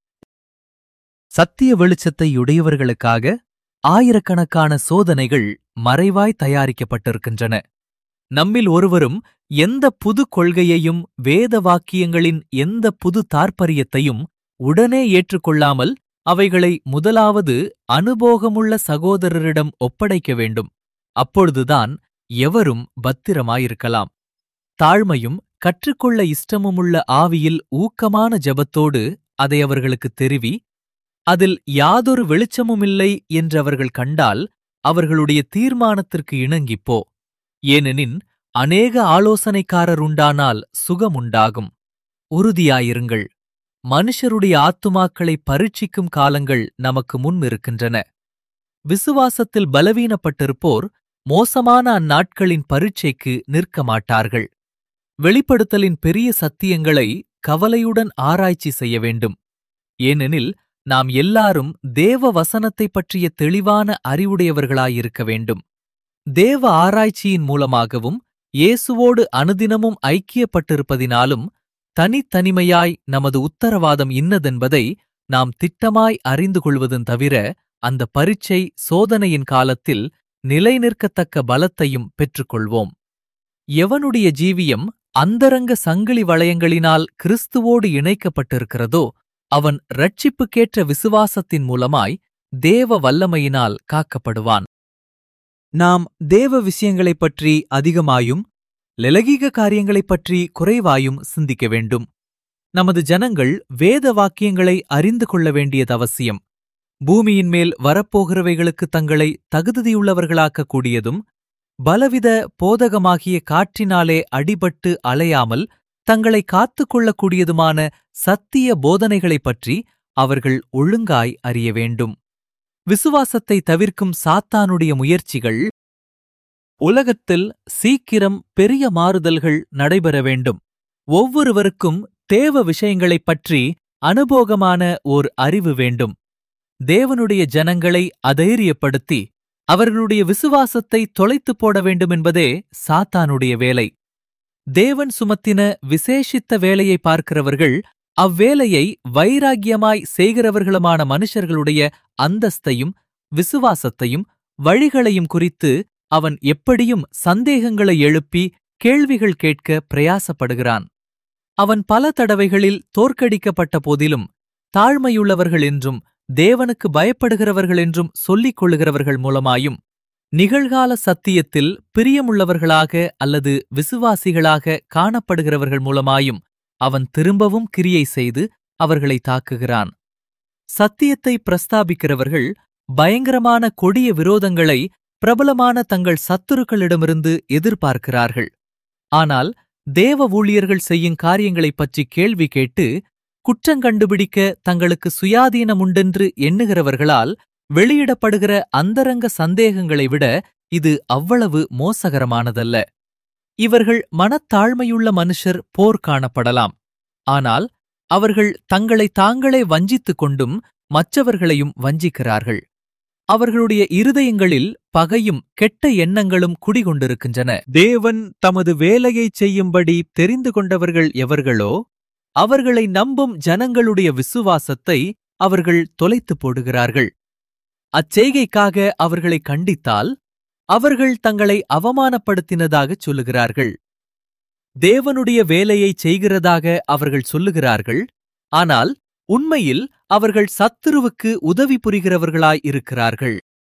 சத்திய வெளிச்சத்தை உடையவர்களுக்காக ஆயிரக்கணக்கான சோதனைகள் மறைவாய் தயாரிக்கப்பட்டிருக்கின்றன நம்மில் ஒருவரும் எந்த புது கொள்கையையும் வேத வாக்கியங்களின் எந்த புது தாற்பரியத்தையும் உடனே ஏற்றுக்கொள்ளாமல் அவைகளை முதலாவது அனுபோகமுள்ள சகோதரரிடம் ஒப்படைக்க வேண்டும் அப்பொழுதுதான் எவரும் பத்திரமாயிருக்கலாம் தாழ்மையும் கற்றுக்கொள்ள இஷ்டமுமுள்ள ஆவியில் ஊக்கமான ஜெபத்தோடு அதை அவர்களுக்குத் தெரிவி அதில் யாதொரு வெளிச்சமுமில்லை என்றவர்கள் கண்டால் அவர்களுடைய தீர்மானத்திற்கு இணங்கிப்போ ஏனெனின் அநேக ஆலோசனைக்காரர் உண்டானால் சுகமுண்டாகும் உறுதியாயிருங்கள் மனுஷருடைய ஆத்துமாக்களை பரீட்சிக்கும் காலங்கள் நமக்கு முன் இருக்கின்றன விசுவாசத்தில் பலவீனப்பட்டிருப்போர் மோசமான அந்நாட்களின் பரீட்சைக்கு நிற்க மாட்டார்கள் வெளிப்படுத்தலின் பெரிய சத்தியங்களை கவலையுடன் ஆராய்ச்சி செய்ய வேண்டும் ஏனெனில் நாம் எல்லாரும் தேவ வசனத்தைப் பற்றிய தெளிவான அறிவுடையவர்களாயிருக்க வேண்டும் தேவ ஆராய்ச்சியின் மூலமாகவும் இயேசுவோடு அனுதினமும் ஐக்கியப்பட்டிருப்பதினாலும் தனித்தனிமையாய் நமது உத்தரவாதம் இன்னதென்பதை நாம் திட்டமாய் அறிந்து கொள்வதும் தவிர அந்த பரீட்சை சோதனையின் காலத்தில் நிலைநிற்கத்தக்க பலத்தையும் பெற்றுக்கொள்வோம் எவனுடைய ஜீவியம் அந்தரங்க சங்கிலி வளையங்களினால் கிறிஸ்துவோடு இணைக்கப்பட்டிருக்கிறதோ அவன் ரட்சிப்புக்கேற்ற விசுவாசத்தின் மூலமாய் தேவ வல்லமையினால் காக்கப்படுவான் நாம் தேவ விஷயங்களைப் பற்றி அதிகமாயும் லெலகீக காரியங்களைப் பற்றி குறைவாயும் சிந்திக்க வேண்டும் நமது ஜனங்கள் வேத வாக்கியங்களை அறிந்து கொள்ள வேண்டியது அவசியம் பூமியின் மேல் வரப்போகிறவைகளுக்கு தங்களை தகுதியுள்ளவர்களாக்கக் கூடியதும் பலவித போதகமாகிய காற்றினாலே அடிபட்டு அலையாமல் தங்களை காத்துக் கொள்ளக்கூடியதுமான சத்திய போதனைகளைப் பற்றி அவர்கள் ஒழுங்காய் அறிய வேண்டும் விசுவாசத்தை தவிர்க்கும் சாத்தானுடைய முயற்சிகள் உலகத்தில் சீக்கிரம் பெரிய மாறுதல்கள் நடைபெற வேண்டும் ஒவ்வொருவருக்கும் தேவ விஷயங்களைப் பற்றி அனுபோகமான ஓர் அறிவு வேண்டும் தேவனுடைய ஜனங்களை அதைரியப்படுத்தி அவர்களுடைய விசுவாசத்தை தொலைத்துப் போட வேண்டுமென்பதே சாத்தானுடைய வேலை தேவன் சுமத்தின விசேஷித்த வேலையை பார்க்கிறவர்கள் அவ்வேலையை வைராக்கியமாய் செய்கிறவர்களுமான மனுஷர்களுடைய அந்தஸ்தையும் விசுவாசத்தையும் வழிகளையும் குறித்து அவன் எப்படியும் சந்தேகங்களை எழுப்பி கேள்விகள் கேட்க பிரயாசப்படுகிறான் அவன் பல தடவைகளில் தோற்கடிக்கப்பட்ட போதிலும் தாழ்மையுள்ளவர்கள் என்றும் தேவனுக்கு பயப்படுகிறவர்கள் என்றும் சொல்லிக் கொள்ளுகிறவர்கள் மூலமாயும் நிகழ்கால சத்தியத்தில் பிரியமுள்ளவர்களாக அல்லது விசுவாசிகளாக காணப்படுகிறவர்கள் மூலமாயும் அவன் திரும்பவும் கிரியை செய்து அவர்களை தாக்குகிறான் சத்தியத்தை பிரஸ்தாபிக்கிறவர்கள் பயங்கரமான கொடிய விரோதங்களை பிரபலமான தங்கள் சத்துருக்களிடமிருந்து எதிர்பார்க்கிறார்கள் ஆனால் தேவ ஊழியர்கள் செய்யும் காரியங்களைப் பற்றி கேள்வி கேட்டு குற்றங்கண்டுபிடிக்க தங்களுக்கு சுயாதீனம் உண்டென்று எண்ணுகிறவர்களால் வெளியிடப்படுகிற அந்தரங்க சந்தேகங்களை விட இது அவ்வளவு மோசகரமானதல்ல இவர்கள் மனத்தாழ்மையுள்ள மனுஷர் போர் காணப்படலாம் ஆனால் அவர்கள் தங்களை தாங்களே வஞ்சித்துக் கொண்டும் மற்றவர்களையும் வஞ்சிக்கிறார்கள் அவர்களுடைய இருதயங்களில் பகையும் கெட்ட எண்ணங்களும் குடிகொண்டிருக்கின்றன தேவன் தமது வேலையைச் செய்யும்படி தெரிந்து கொண்டவர்கள் எவர்களோ அவர்களை நம்பும் ஜனங்களுடைய விசுவாசத்தை அவர்கள் தொலைத்துப் போடுகிறார்கள் அச்செய்கைக்காக அவர்களை கண்டித்தால் அவர்கள் தங்களை அவமானப்படுத்தினதாகச் சொல்லுகிறார்கள் தேவனுடைய வேலையைச் செய்கிறதாக அவர்கள் சொல்லுகிறார்கள் ஆனால் உண்மையில் அவர்கள் சத்துருவுக்கு உதவி புரிகிறவர்களாய் இருக்கிறார்கள்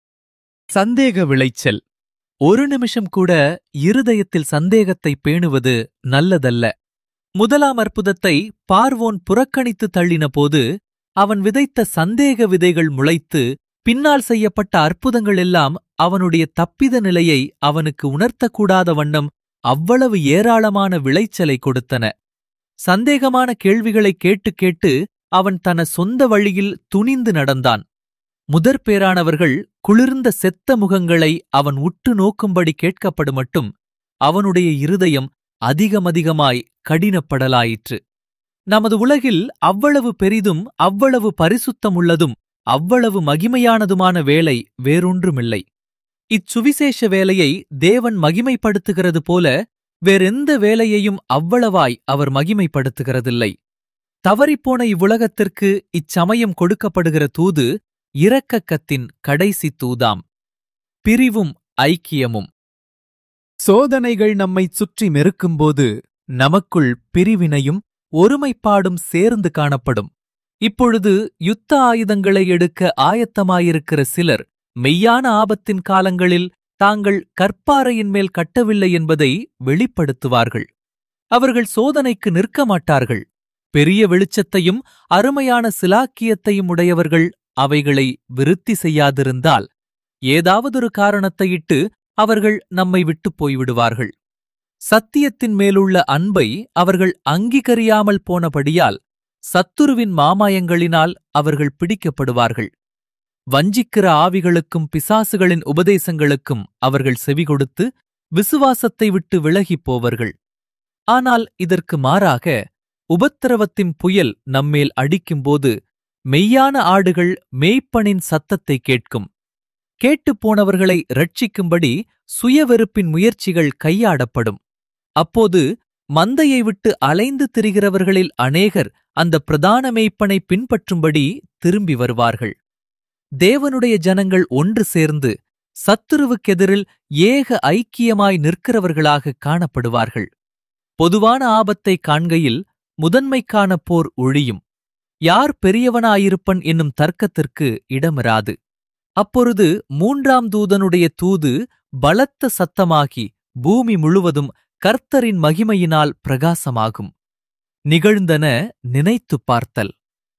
சந்தேக விளைச்சல் ஒரு நிமிஷம் கூட இருதயத்தில் சந்தேகத்தை பேணுவது நல்லதல்ல முதலாம் அற்புதத்தை பார்வோன் புறக்கணித்து தள்ளினபோது அவன் விதைத்த சந்தேக விதைகள் முளைத்து பின்னால் செய்யப்பட்ட அற்புதங்கள் எல்லாம் அவனுடைய தப்பித நிலையை அவனுக்கு உணர்த்தக்கூடாத வண்ணம் அவ்வளவு ஏராளமான விளைச்சலை கொடுத்தன சந்தேகமான கேள்விகளை கேட்டு கேட்டு அவன் தன சொந்த வழியில் துணிந்து நடந்தான் முதற்பேரானவர்கள் குளிர்ந்த செத்த முகங்களை அவன் உற்று நோக்கும்படி கேட்கப்படும் மட்டும் அவனுடைய இருதயம் அதிகமதிகமாய் கடினப்படலாயிற்று நமது உலகில் அவ்வளவு பெரிதும் அவ்வளவு பரிசுத்தமுள்ளதும் அவ்வளவு மகிமையானதுமான வேலை வேறொன்றுமில்லை இச்சுவிசேஷ வேலையை தேவன் மகிமைப்படுத்துகிறது போல வேறெந்த வேலையையும் அவ்வளவாய் அவர் மகிமைப்படுத்துகிறதில்லை தவறிப்போன இவ்வுலகத்திற்கு இச்சமயம் கொடுக்கப்படுகிற தூது இரக்கக்கத்தின் கடைசி தூதாம் பிரிவும் ஐக்கியமும் சோதனைகள் நம்மைச் சுற்றி மெருக்கும்போது நமக்குள் பிரிவினையும் ஒருமைப்பாடும் சேர்ந்து காணப்படும் இப்பொழுது யுத்த ஆயுதங்களை எடுக்க ஆயத்தமாயிருக்கிற சிலர் மெய்யான ஆபத்தின் காலங்களில் தாங்கள் கற்பாறையின் மேல் கட்டவில்லை என்பதை வெளிப்படுத்துவார்கள் அவர்கள் சோதனைக்கு நிற்க மாட்டார்கள் பெரிய வெளிச்சத்தையும் அருமையான சிலாக்கியத்தையும் உடையவர்கள் அவைகளை விருத்தி செய்யாதிருந்தால் ஏதாவதொரு காரணத்தையிட்டு அவர்கள் நம்மை விட்டுப் போய்விடுவார்கள் சத்தியத்தின் மேலுள்ள அன்பை அவர்கள் அங்கீகரியாமல் போனபடியால் சத்துருவின் மாமாயங்களினால் அவர்கள் பிடிக்கப்படுவார்கள் வஞ்சிக்கிற ஆவிகளுக்கும் பிசாசுகளின் உபதேசங்களுக்கும் அவர்கள் செவிகொடுத்து விசுவாசத்தை விட்டு விலகிப் போவர்கள் ஆனால் இதற்கு மாறாக உபத்திரவத்தின் புயல் நம்மேல் அடிக்கும்போது மெய்யான ஆடுகள் மேய்ப்பனின் சத்தத்தை கேட்கும் கேட்டுப் போனவர்களை ரட்சிக்கும்படி சுயவெறுப்பின் முயற்சிகள் கையாடப்படும் அப்போது மந்தையை விட்டு அலைந்து திரிகிறவர்களில் அநேகர் அந்த பிரதான மேய்ப்பனை பின்பற்றும்படி திரும்பி வருவார்கள் தேவனுடைய ஜனங்கள் ஒன்று சேர்ந்து சத்துருவுக்கெதிரில் ஏக ஐக்கியமாய் நிற்கிறவர்களாக காணப்படுவார்கள் பொதுவான ஆபத்தை காண்கையில் முதன்மைக்கான போர் ஒழியும் யார் பெரியவனாயிருப்பன் என்னும் தர்க்கத்திற்கு இடமிராது அப்பொழுது மூன்றாம் தூதனுடைய தூது பலத்த சத்தமாகி பூமி முழுவதும் கர்த்தரின் மகிமையினால் பிரகாசமாகும் நிகழ்ந்தன நினைத்துப் பார்த்தல்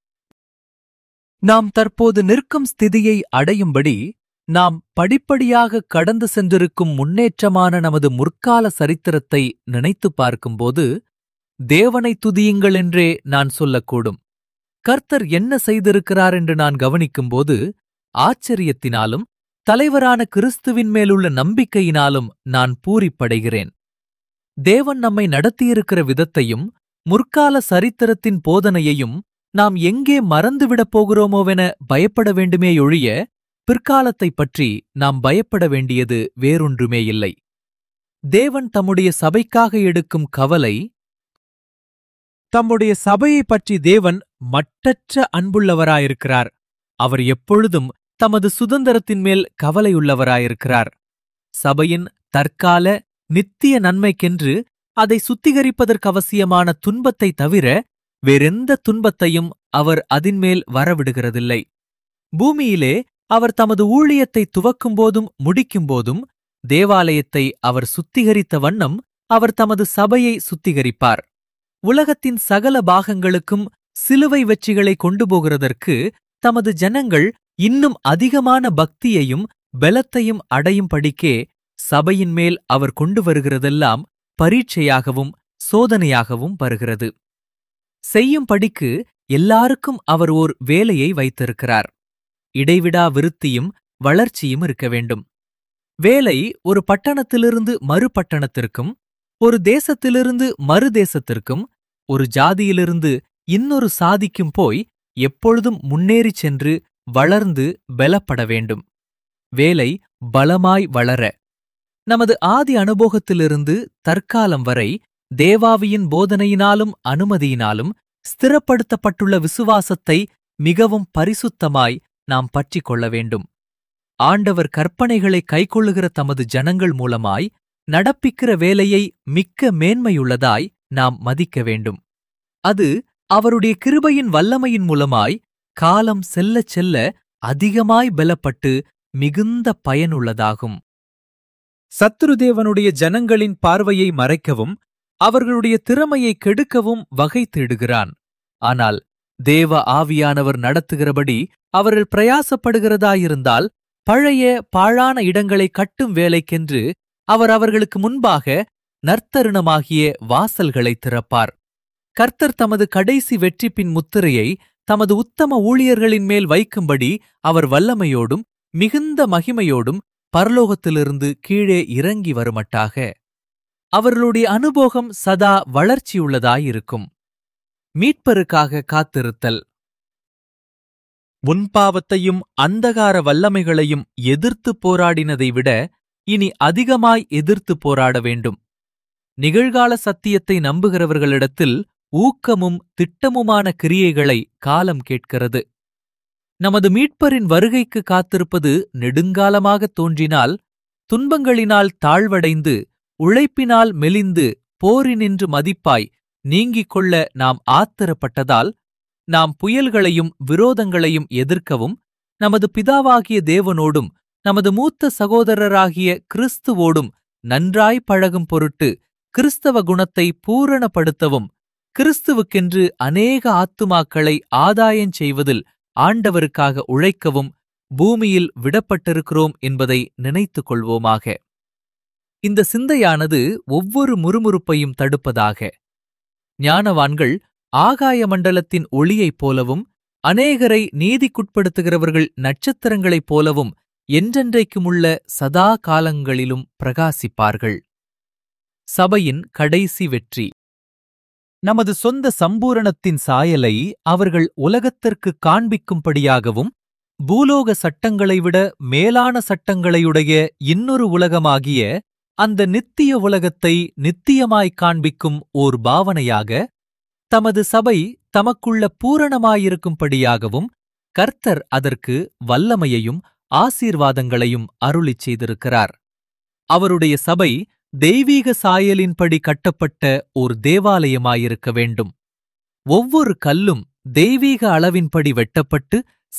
நாம் தற்போது நிற்கும் ஸ்திதியை அடையும்படி நாம் படிப்படியாக கடந்து சென்றிருக்கும் முன்னேற்றமான நமது முற்கால சரித்திரத்தை நினைத்துப் பார்க்கும்போது தேவனை துதியுங்கள் என்றே நான் சொல்லக்கூடும் கர்த்தர் என்ன செய்திருக்கிறார் என்று நான் கவனிக்கும்போது ஆச்சரியத்தினாலும் தலைவரான கிறிஸ்துவின் மேலுள்ள நம்பிக்கையினாலும் நான் பூரிப்படைகிறேன் தேவன் நம்மை நடத்தியிருக்கிற விதத்தையும் முற்கால சரித்திரத்தின் போதனையையும் நாம் எங்கே மறந்துவிடப் போகிறோமோவென பயப்பட வேண்டுமேயொழிய பிற்காலத்தைப் பற்றி நாம் பயப்பட வேண்டியது வேறொன்றுமே இல்லை தேவன் தம்முடைய சபைக்காக எடுக்கும் கவலை தம்முடைய சபையைப் பற்றி தேவன் மட்டற்ற அன்புள்ளவராயிருக்கிறார் அவர் எப்பொழுதும் தமது சுதந்திரத்தின் மேல் கவலையுள்ளவராயிருக்கிறார் சபையின் தற்கால நித்திய நன்மைக்கென்று அதை சுத்திகரிப்பதற்கவசியமான துன்பத்தை தவிர வேறெந்த துன்பத்தையும் அவர் அதின்மேல் வரவிடுகிறதில்லை பூமியிலே அவர் தமது ஊழியத்தை துவக்கும்போதும் முடிக்கும்போதும் தேவாலயத்தை அவர் சுத்திகரித்த வண்ணம் அவர் தமது சபையை சுத்திகரிப்பார் உலகத்தின் சகல பாகங்களுக்கும் சிலுவை வெற்றிகளை கொண்டு போகிறதற்கு தமது ஜனங்கள் இன்னும் அதிகமான பக்தியையும் பலத்தையும் அடையும் படிக்கே சபையின் மேல் அவர் கொண்டு வருகிறதெல்லாம் பரீட்சையாகவும் சோதனையாகவும் வருகிறது செய்யும் படிக்கு எல்லாருக்கும் அவர் ஓர் வேலையை வைத்திருக்கிறார் இடைவிடா விருத்தியும் வளர்ச்சியும் இருக்க வேண்டும் வேலை ஒரு பட்டணத்திலிருந்து மறு பட்டணத்திற்கும் ஒரு தேசத்திலிருந்து மறு தேசத்திற்கும் ஒரு ஜாதியிலிருந்து இன்னொரு சாதிக்கும் போய் எப்பொழுதும் முன்னேறிச் சென்று வளர்ந்து பலப்பட வேண்டும் வேலை பலமாய் வளர நமது ஆதி அனுபவத்திலிருந்து தற்காலம் வரை தேவாவியின் போதனையினாலும் அனுமதியினாலும் ஸ்திரப்படுத்தப்பட்டுள்ள விசுவாசத்தை மிகவும் பரிசுத்தமாய் நாம் பற்றிக் கொள்ள வேண்டும் ஆண்டவர் கற்பனைகளை கைக்கொள்ளுகிற தமது ஜனங்கள் மூலமாய் நடப்பிக்கிற வேலையை மிக்க மேன்மையுள்ளதாய் நாம் மதிக்க வேண்டும் அது அவருடைய கிருபையின் வல்லமையின் மூலமாய் காலம் செல்லச் செல்ல அதிகமாய் பலப்பட்டு மிகுந்த பயனுள்ளதாகும் சத்துருதேவனுடைய ஜனங்களின் பார்வையை மறைக்கவும் அவர்களுடைய திறமையை கெடுக்கவும் வகை தேடுகிறான் ஆனால் தேவ ஆவியானவர் நடத்துகிறபடி அவர்கள் பிரயாசப்படுகிறதாயிருந்தால் பழைய பாழான இடங்களை கட்டும் வேலைக்கென்று அவர் அவர்களுக்கு முன்பாக நர்த்தருணமாகிய வாசல்களை திறப்பார் கர்த்தர் தமது கடைசி வெற்றிப்பின் முத்திரையை தமது உத்தம ஊழியர்களின் மேல் வைக்கும்படி அவர் வல்லமையோடும் மிகுந்த மகிமையோடும் பரலோகத்திலிருந்து கீழே இறங்கி வருமட்டாக அவர்களுடைய அனுபோகம் சதா வளர்ச்சியுள்ளதாயிருக்கும் மீட்பருக்காக காத்திருத்தல் முன்பாவத்தையும் அந்தகார வல்லமைகளையும் எதிர்த்து போராடினதை விட இனி அதிகமாய் எதிர்த்து போராட வேண்டும் நிகழ்கால சத்தியத்தை நம்புகிறவர்களிடத்தில் ஊக்கமும் திட்டமுமான கிரியைகளை காலம் கேட்கிறது நமது மீட்பரின் வருகைக்கு காத்திருப்பது நெடுங்காலமாக தோன்றினால் துன்பங்களினால் தாழ்வடைந்து உழைப்பினால் மெலிந்து போரினின்று மதிப்பாய் நீங்கிக் கொள்ள நாம் ஆத்திரப்பட்டதால் நாம் புயல்களையும் விரோதங்களையும் எதிர்க்கவும் நமது பிதாவாகிய தேவனோடும் நமது மூத்த சகோதரராகிய கிறிஸ்துவோடும் நன்றாய் பழகும் பொருட்டு கிறிஸ்தவ குணத்தை பூரணப்படுத்தவும் கிறிஸ்துவுக்கென்று அநேக ஆத்துமாக்களை ஆதாயஞ் செய்வதில் ஆண்டவருக்காக உழைக்கவும் பூமியில் விடப்பட்டிருக்கிறோம் என்பதை நினைத்துக் கொள்வோமாக இந்த சிந்தையானது ஒவ்வொரு முறுமுறுப்பையும் தடுப்பதாக ஞானவான்கள் ஆகாய மண்டலத்தின் ஒளியைப் போலவும் அநேகரை நீதிக்குட்படுத்துகிறவர்கள் நட்சத்திரங்களைப் போலவும் என்றென்றைக்குமுள்ள சதா காலங்களிலும் பிரகாசிப்பார்கள் சபையின் கடைசி வெற்றி நமது சொந்த சம்பூரணத்தின் சாயலை அவர்கள் உலகத்திற்கு காண்பிக்கும்படியாகவும் பூலோக சட்டங்களை விட மேலான சட்டங்களையுடைய இன்னொரு உலகமாகிய அந்த நித்திய உலகத்தை நித்தியமாய் காண்பிக்கும் ஓர் பாவனையாக தமது சபை தமக்குள்ள பூரணமாயிருக்கும்படியாகவும் கர்த்தர் அதற்கு வல்லமையையும் ஆசீர்வாதங்களையும் அருளிச் செய்திருக்கிறார் அவருடைய சபை தெய்வீக சாயலின்படி கட்டப்பட்ட ஓர் தேவாலயமாயிருக்க வேண்டும் ஒவ்வொரு கல்லும் தெய்வீக அளவின்படி வெட்டப்பட்டு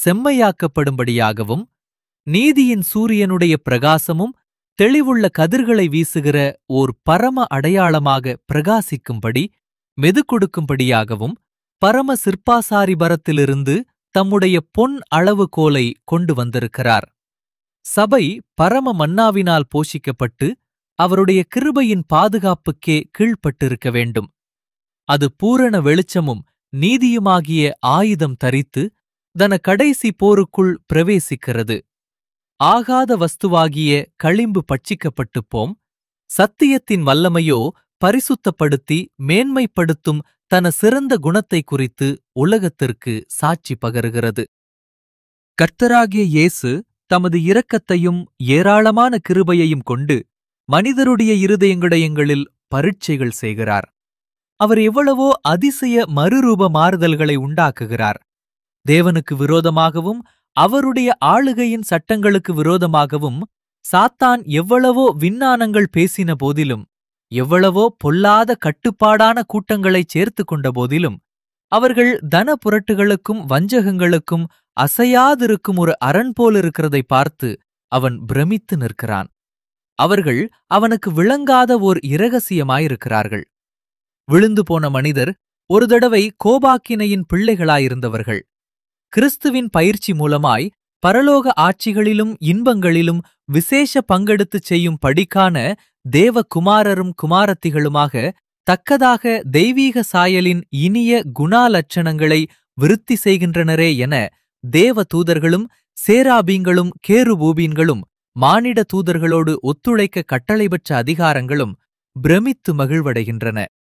செம்மையாக்கப்படும்படியாகவும் நீதியின் சூரியனுடைய பிரகாசமும் தெளிவுள்ள கதிர்களை வீசுகிற ஓர் பரம அடையாளமாக பிரகாசிக்கும்படி மெதுக்கொடுக்கும்படியாகவும் பரம சிற்பாசாரிபரத்திலிருந்து தம்முடைய பொன் அளவுகோலை கொண்டு வந்திருக்கிறார் சபை பரம மன்னாவினால் போஷிக்கப்பட்டு அவருடைய கிருபையின் பாதுகாப்புக்கே கீழ்ப்பட்டிருக்க வேண்டும் அது பூரண வெளிச்சமும் நீதியுமாகிய ஆயுதம் தரித்து தன கடைசி போருக்குள் பிரவேசிக்கிறது ஆகாத வஸ்துவாகிய களிம்பு பட்சிக்கப்பட்டுப் போம் சத்தியத்தின் வல்லமையோ பரிசுத்தப்படுத்தி மேன்மைப்படுத்தும் தன சிறந்த குணத்தை குறித்து உலகத்திற்கு சாட்சி பகருகிறது கர்த்தராகிய இயேசு தமது இரக்கத்தையும் ஏராளமான கிருபையையும் கொண்டு மனிதருடைய இருதயங்கடயங்களில் பரீட்சைகள் செய்கிறார் அவர் எவ்வளவோ அதிசய மறுரூப மாறுதல்களை உண்டாக்குகிறார் தேவனுக்கு விரோதமாகவும் அவருடைய ஆளுகையின் சட்டங்களுக்கு விரோதமாகவும் சாத்தான் எவ்வளவோ விண்ணானங்கள் பேசின போதிலும் எவ்வளவோ பொல்லாத கட்டுப்பாடான கூட்டங்களைச் சேர்த்து கொண்ட போதிலும் அவர்கள் தன புரட்டுகளுக்கும் வஞ்சகங்களுக்கும் அசையாதிருக்கும் ஒரு அரண் போலிருக்கிறதை பார்த்து அவன் பிரமித்து நிற்கிறான் அவர்கள் அவனுக்கு விளங்காத ஓர் இரகசியமாயிருக்கிறார்கள் விழுந்து போன மனிதர் ஒரு தடவை கோபாக்கினையின் பிள்ளைகளாயிருந்தவர்கள் கிறிஸ்துவின் பயிற்சி மூலமாய் பரலோக ஆட்சிகளிலும் இன்பங்களிலும் விசேஷ பங்கெடுத்துச் செய்யும் படிக்கான தேவகுமாரரும் குமாரத்திகளுமாக தக்கதாக தெய்வீக சாயலின் இனிய குணாலட்சணங்களை விருத்தி செய்கின்றனரே என தேவ தூதர்களும் சேராபீங்களும் கேருபூபீன்களும் மானிட தூதர்களோடு ஒத்துழைக்க கட்டளை பெற்ற அதிகாரங்களும் பிரமித்து மகிழ்வடைகின்றன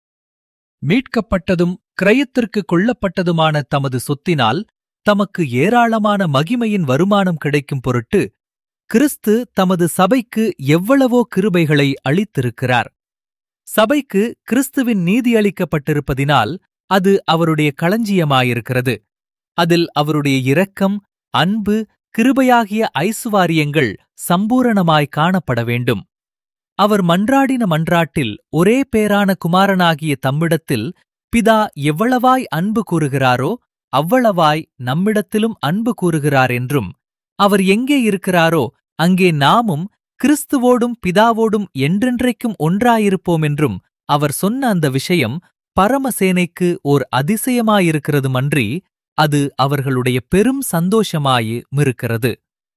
மீட்கப்பட்டதும் கிரயத்திற்கு கொள்ளப்பட்டதுமான தமது சொத்தினால் தமக்கு ஏராளமான மகிமையின் வருமானம் கிடைக்கும் பொருட்டு கிறிஸ்து தமது சபைக்கு எவ்வளவோ கிருபைகளை அளித்திருக்கிறார் சபைக்கு கிறிஸ்துவின் நீதி அளிக்கப்பட்டிருப்பதினால் அது அவருடைய களஞ்சியமாயிருக்கிறது அதில் அவருடைய இரக்கம் அன்பு கிருபையாகிய ஐசுவாரியங்கள் சம்பூரணமாய் காணப்பட வேண்டும் அவர் மன்றாடின மன்றாட்டில் ஒரே பேரான குமாரனாகிய தம்மிடத்தில் பிதா எவ்வளவாய் அன்பு கூறுகிறாரோ அவ்வளவாய் நம்மிடத்திலும் அன்பு கூறுகிறார் என்றும் அவர் எங்கே இருக்கிறாரோ அங்கே நாமும் கிறிஸ்துவோடும் பிதாவோடும் என்றென்றைக்கும் ஒன்றாயிருப்போம் என்றும் அவர் சொன்ன அந்த விஷயம் பரமசேனைக்கு ஓர் அதிசயமாயிருக்கிறதுமன்றி அது அவர்களுடைய பெரும் சந்தோஷமாயிருக்கிறது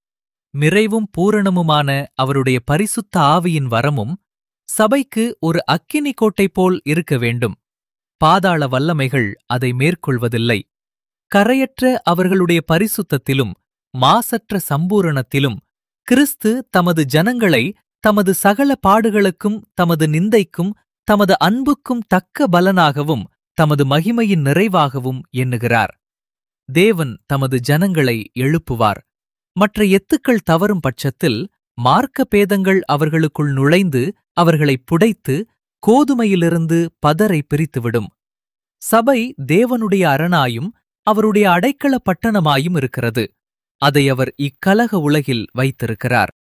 நிறைவும் பூரணமுமான அவருடைய பரிசுத்த ஆவியின் வரமும் சபைக்கு ஒரு அக்கினி கோட்டை போல் இருக்க வேண்டும் பாதாள வல்லமைகள் அதை மேற்கொள்வதில்லை கரையற்ற அவர்களுடைய பரிசுத்தத்திலும் மாசற்ற சம்பூரணத்திலும் கிறிஸ்து தமது ஜனங்களை தமது சகல பாடுகளுக்கும் தமது நிந்தைக்கும் தமது அன்புக்கும் தக்க பலனாகவும் தமது மகிமையின் நிறைவாகவும் எண்ணுகிறார் தேவன் தமது ஜனங்களை எழுப்புவார் மற்ற எத்துக்கள் தவறும் பட்சத்தில் மார்க்க பேதங்கள் அவர்களுக்குள் நுழைந்து அவர்களை புடைத்து கோதுமையிலிருந்து பதரை பிரித்துவிடும் சபை தேவனுடைய அரணாயும் அவருடைய அடைக்கல பட்டணமாயும் இருக்கிறது அதை அவர் இக்கலக உலகில் வைத்திருக்கிறார்